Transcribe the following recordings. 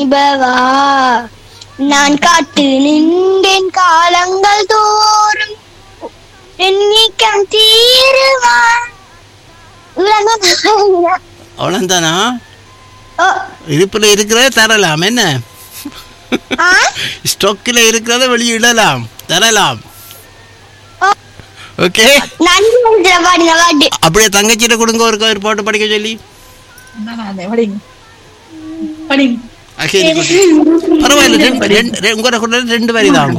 இபவா நான் காத்து நின்றேன் காலங்கள் தோறும் என் நீக்கம் தீருவா இவ்வளவுதான் அவ்வளோதானா ஓ, இருப்பில் இருக்கிறத தரலாம் என்ன ஆ? ஸ்டொக்கில் இருக்கிறத வெளியிடலாம் தரலாம் ஓ, ஓகே நன்றி எழுதுற பாடுங்க பாட்டு அப்படியே தங்கச்சிட்ட கொடுங்க ஒரு ஒரு பாட்டு படிக்க சொல்லி படிங்க படிங்க அகேரி குட்டி. பரவாயில்ல ரெண்டு ரெண்டு ரெ- உங்களோட கூட ரெண்டு வரி தான்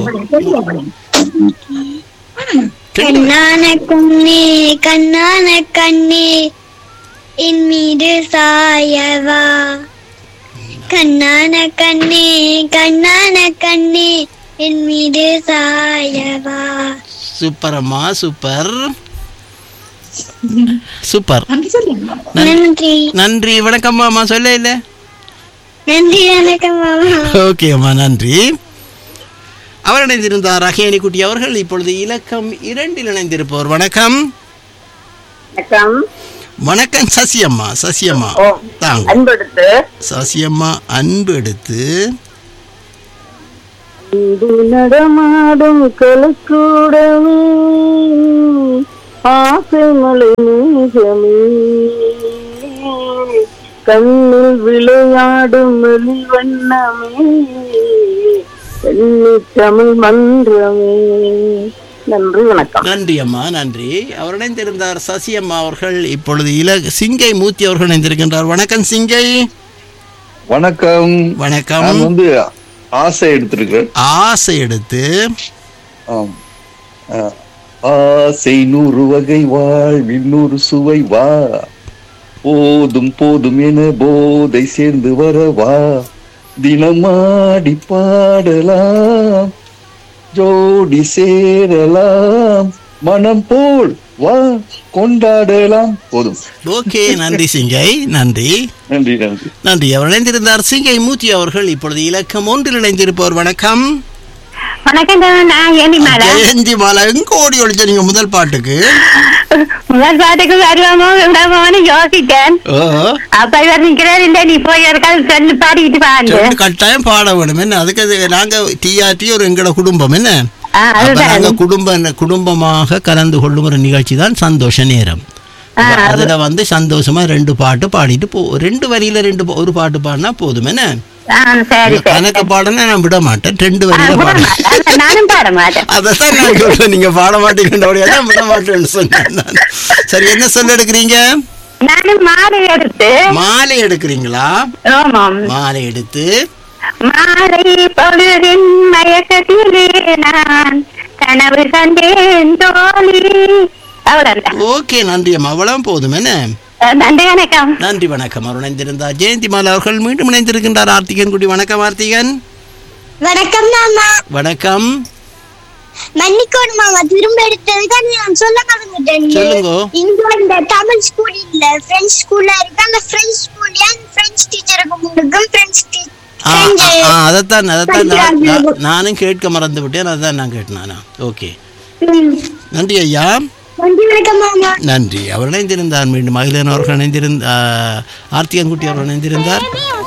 கண்ணான கண்ணே கண்ணான கண்ணே என் மீது சாயவா கண்ணான கண்ணே கண்ணான கண்ணே என் மீது சாயவா சூப்பர் அம்மா சூப்பர் சூப்பர் நன்றி சொல்லுங்க நன்றி நன்றி வணக்கம் அம்மா சொல்ல இல்லை நன்றி வணக்கம் மாமா ஓகே அம்மா நன்றி அவர் இணைந்திருந்தார் அகேனி குட்டி அவர்கள் இப்பொழுது இலக்கம் இரண்டில் இணைந்திருப்பவர் வணக்கம் வணக்கம் வணக்கம் சசியம்மா சசியம்மா ஓ தாங்க அன்பெடுத்து சசியம்மா அன்பு எடுத்து அன்பு நடமாடும் கலக்கூடமே ஆசை மலை மேகமே கண்ணில் விளையாடும் வெளி வண்ணமே எண்ணி தமிழ் மன்றமே நன்றி வணக்கம் நன்றி அம்மா நன்றி அவர் இணைந்திருந்தார் சசியம்மா அவர்கள் இப்பொழுது இல சிங்கை மூர்த்தி அவர்கள் இணைந்திருக்கின்றார் வணக்கம் சிங்கை வணக்கம் வணக்கம் நான் வந்து ஆசை எடுத்திருக்கிறேன் ஆசை எடுத்து ஆம். அஹ், ஆசை நூறு வகை வாழ்வில் நூறு சுவை வா போதும் போதும் என போதை சேர்ந்து வர வா தினமாடி பாடலாம் ஜோடி சேரலாம் மனம் போல் வா கொண்டாடலாம் போதும் ஓகே நன்றி சிங்கை நன்றி நன்றி நன்றி நன்றி அவர் இணைந்திருந்தார் சிங்கை மூர்த்தி அவர்கள் இப்பொழுது இலக்கம் ஒன்றில் இணைந்திருப்பவர் வணக்கம் வணக்கம் நான் ஏண்டி ஜெயந்தி மாலா எங்க ஓடி ஒழிச்ச நீங்க முதல் பாட்டுக்கு முதல் பாட்டுக்கு வருவாமோ விடாமோன்னு யோசித்தேன் ஓ அப்ப இவர் நிக்கிறார் இல்ல நீ போய் ஒரு கால் சொல்லி பாடிக்கிட்டு வாங்க ரெண்டு கட்டாயம் பாட வேணும் என்ன அதுக்கு அது நாங்க டிஆர்டி ஒரு எங்களோட குடும்பம் என்ன ஆ, அப்ப அதுதான். நாங்க குடும்ப குடும்பமாக கலந்து கொள்ளும் ஒரு நிகழ்ச்சி தான் சந்தோஷ நேரம் ஆ, அப்ப அதுல வந்து சந்தோஷமா ரெண்டு பாட்டு பாடிட்டு போ ரெண்டு வரியில ரெண்டு பா- ஒரு பாட்டு பாடினா போதும் என்ன ஆ, சரி சரி கணக்கு பாடனா நான் விட மாட்டேன் ரெண்டு ஆ, வரியில விட பாட மாட்டேன். அதான் நானும் பாட மாட்டேன் அதான் நான் சொல்றேன் நீங்க பாட மாட்டீங்கன்றபடியா தான் விட மாட்டேன்னு சொன்னேன் நான். சரி என்ன சொல்ல எடுக்கிறீங்க நானும் மாலை எடுத்து மாலை எடுக்கிறீங்களா ஆமாம் மாலை எடுத்து மாலை பொழுதின் மயக்கத்திலே நான் கனவு கண்டேன் தோழி அவ்வளவுதான் ஓகே நன்றி அம்மா அவ்வளவு போதும் என்ன நன்றி வணக்கம் நன்றி வணக்கம் அவர் இணைந்திருந்தார் ஜெயந்தி மாலா அவர்கள் மீண்டும் இணைந்திருக்கின்றார் ஆர்த்திகன் குடி வணக்கம் ஆர்த்திகன் வணக்கம் மாமா வணக்கம் மன்னிக்கணும் மாமா திரும்ப எடுத்ததுக்கு நான் சொல்ல மறந்துட்டேன் சொல்லுங்க. இங்க இந்த தமிழ் ஸ்கூல் இல்ல பிரெஞ்சு ஸ்கூல்ல இருக்கு அந்த பிரெஞ்சு ஸ்கூல்ல பிரெஞ்சு டீச்சருக்கு முன்னுக்கும் பிரெஞ்சு ஆ, ஆ, ஆ, அதைத்தான் அதைத்தான் நான் படிக்கிறாங்க. நான்- நானும் கேட்க மறந்து விட்டேன் அதான் நான் கேட்டேன் ஓகே நன்றி ஐயா நன்றி வணக்கம் மாமா நன்றி அவர் இணைந்திருந்தார் மீண்டும் அகிலன் அவர்கள் இணைந்திருந்த ஆர்த்திகன் குட்டி அவர்கள் இணைந்திருந்தார்